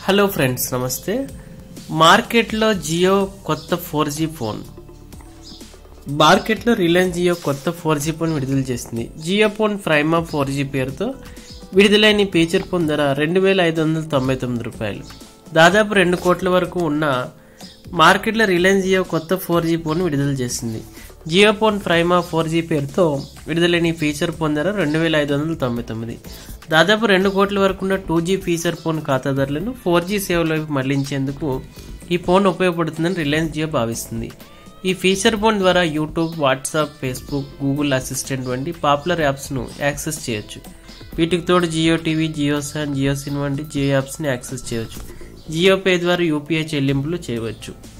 hello friends నమస్తే మార్కెట్లో జియో కొత్త ఫోర్ జీ ఫోన్ మార్కెట్లో రిలయన్స్ జియో కొత్త ఫోర్ జీ ఫోన్ విడుదల చేసింది Jio phone Prima four G పేరుతో విడుదలైన ఈ ఫీచర్ ఫోన్ ధర రెండు వేల ఐదు వందల తొంభై తొమ్మిది రూపాయలు దాదాపు రెండు కోట్ల వరకు ఉన్న మార్కెట్లో రిలయన్స్ జియో కొత్త ఫోర్ జీ ఫోన్ విడుదల చేసింది Jio phone Prima four G పేరుతో విడుదలైన ఈ ఫీచర్ ఫోన్ ధర రెండు వేల ఐదు వందల తొంభై తొమ్మిది దాదాపు రెండు కోట్ల వరకు ఉన్న టూ జీ ఫీచర్ ఫోన్ ఖాతాదారులను ఫోర్ జీ సేవలోకి మళ్లించేందుకు ఈ ఫోన్ ఉపయోగపడుతుందని రిలయన్స్ జియో భావిస్తుంది ఈ ఫీచర్ ఫోన్ ద్వారా YouTube WhatsApp Facebook Google assistant వంటి పాపులర్ యాప్స్ను యాక్సెస్ చేయొచ్చు వీటికి తోడు జియో టీవీ జియో సాన్ జియో సిన్ వంటి జియో యాప్స్ని యాక్సెస్ చేయొచ్చు జియో పే ద్వారా యూపీఐ చెల్లింపులు చేయవచ్చు